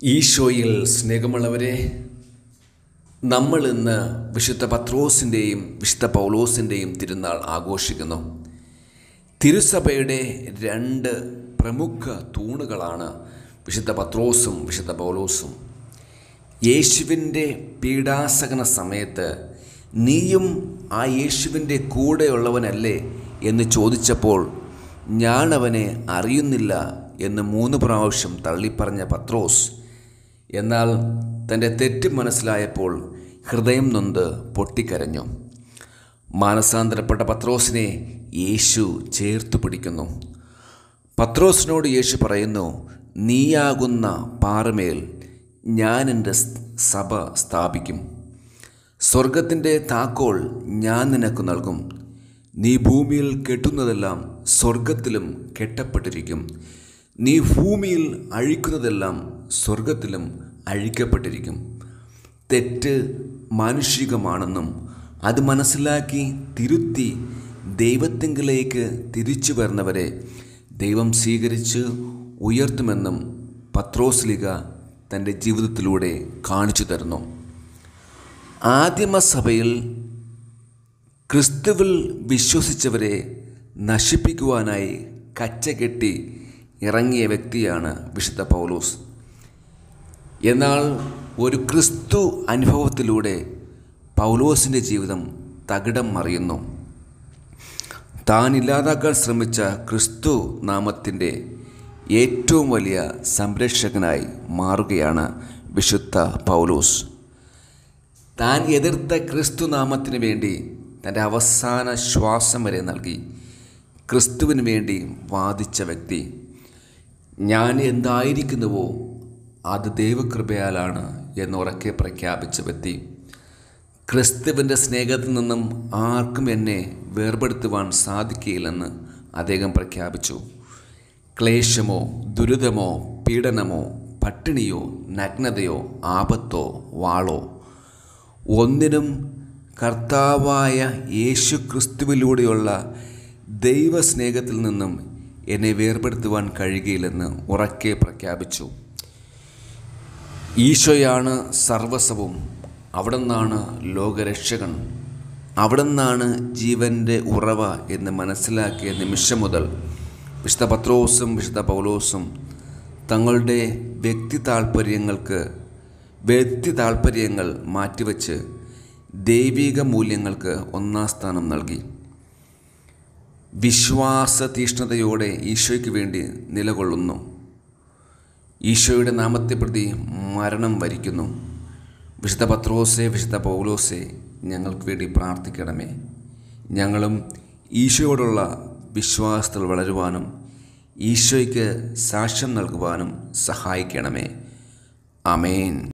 ഈശോയിൽ സ്നേഹമുള്ളവരെ നമ്മൾ ഇന്ന് വിശുദ്ധ പത്രോസിൻ്റെയും വിശുദ്ധ പൗലോസിൻ്റെയും തിരുനാൾ ആഘോഷിക്കുന്നു തിരുസഭയുടെ രണ്ട് പ്രമുഖ തൂണുകളാണ് വിശുദ്ധ പത്രോസും വിശുദ്ധ പൗലോസും യേശുവിൻ്റെ പീഡാസകന സമയത്ത് നീയും ആ യേശുവിൻ്റെ കൂടെയുള്ളവനല്ലേ എന്ന് ചോദിച്ചപ്പോൾ ഞാൻ അവനെ അറിയുന്നില്ല എന്ന് മൂന്ന് പ്രാവശ്യം തള്ളിപ്പറഞ്ഞ പത്രോസ് എന്നാൽ തൻ്റെ തെറ്റ് മനസ്സിലായപ്പോൾ ഹൃദയം നൊന്ത് പൊട്ടിക്കരഞ്ഞു മാനസാന്തരപ്പെട്ട പത്രോസിനെ യേശു ചേർത്തു പിടിക്കുന്നു പത്രോസിനോട് യേശു പറയുന്നു നീയാകുന്ന പാറമേൽ ഞാൻ എൻ്റെ സഭ സ്ഥാപിക്കും സ്വർഗത്തിൻ്റെ താക്കോൽ ഞാൻ നിനക്ക് നൽകും നീ ഭൂമിയിൽ കെട്ടുന്നതെല്ലാം സ്വർഗത്തിലും കെട്ടപ്പെട്ടിരിക്കും നീ ഭൂമിയിൽ അഴിക്കുന്നതെല്ലാം സ്വർഗത്തിലും അഴിക്കപ്പെട്ടിരിക്കും തെറ്റ് മാനുഷികമാണെന്നും അത് മനസ്സിലാക്കി തിരുത്തി ദൈവത്തിങ്കിലേക്ക് തിരിച്ചു വരുന്നവരെ ദൈവം സ്വീകരിച്ച് ഉയർത്തുമെന്നും പത്രോസ്ലിക തൻ്റെ ജീവിതത്തിലൂടെ കാണിച്ചു തരുന്നു ആദിമസഭയിൽ ക്രിസ്തുവിൽ വിശ്വസിച്ചവരെ നശിപ്പിക്കുവാനായി കച്ചകെട്ടി ഇറങ്ങിയ വ്യക്തിയാണ് വിശുദ്ധ പൗലോസ് എന്നാൽ ഒരു ക്രിസ്തു അനുഭവത്തിലൂടെ പൗലോസിൻ്റെ ജീവിതം തകിടം മറിയുന്നു താൻ ഇല്ലാതാക്കാൻ ശ്രമിച്ച ക്രിസ്തു നാമത്തിൻ്റെ ഏറ്റവും വലിയ സംരക്ഷകനായി മാറുകയാണ് വിശുദ്ധ പൗലോസ് താൻ എതിർത്ത ക്രിസ്തു നാമത്തിന് വേണ്ടി തൻ്റെ അവസാന ശ്വാസം വരെ നൽകി ക്രിസ്തുവിന് വേണ്ടി വാദിച്ച വ്യക്തി ഞാൻ എന്തായിരിക്കുന്നുവോ അത് ദൈവകൃപയാലാണ് എന്ന് ഉറക്കെ പ്രഖ്യാപിച്ച വ്യക്തി ക്രിസ്തുവിൻ്റെ സ്നേഹത്തിൽ നിന്നും ആർക്കും എന്നെ വേർപെടുത്തുവാൻ സാധിക്കുകയില്ലെന്ന് അദ്ദേഹം പ്രഖ്യാപിച്ചു ക്ലേശമോ ദുരിതമോ പീഡനമോ പട്ടിണിയോ നഗ്നതയോ ആപത്തോ വാളോ ഒന്നിനും കർത്താവായ യേശു ക്രിസ്തുവിലൂടെയുള്ള ദൈവസ്നേഹത്തിൽ നിന്നും എന്നെ വേർപെടുത്തുവാൻ കഴിയുകയില്ലെന്ന് ഉറക്കെ പ്രഖ്യാപിച്ചു ഈശോയാണ് സർവസ്വവും അവിടെ നിന്നാണ് ലോകരക്ഷകൻ അവിടെ നിന്നാണ് ജീവൻ്റെ ഉറവ എന്ന് മനസ്സിലാക്കിയ നിമിഷം മുതൽ വിശുദ്ധ പത്രോസും വിശുദ്ധ പൗലോസും തങ്ങളുടെ വ്യക്തി താൽപ്പര്യങ്ങൾക്ക് വ്യക്തി താൽപ്പര്യങ്ങൾ മാറ്റിവെച്ച് ദൈവിക മൂല്യങ്ങൾക്ക് ഒന്നാം സ്ഥാനം നൽകി വിശ്വാസ തീഷ്ണതയോടെ ഈശോയ്ക്ക് വേണ്ടി നിലകൊള്ളുന്നു ഈശോയുടെ നാമത്തെ പ്രതി മരണം വരിക്കുന്നു വിശുദ്ധ പത്രോസെ വിശുദ്ധ പൗലോസെ ഞങ്ങൾക്ക് വേണ്ടി പ്രാർത്ഥിക്കണമേ ഞങ്ങളും ഈശോയോടുള്ള വിശ്വാസത്തിൽ വളരുവാനും ഈശോയ്ക്ക് സാക്ഷ്യം നൽകുവാനും സഹായിക്കണമേ അമേൻ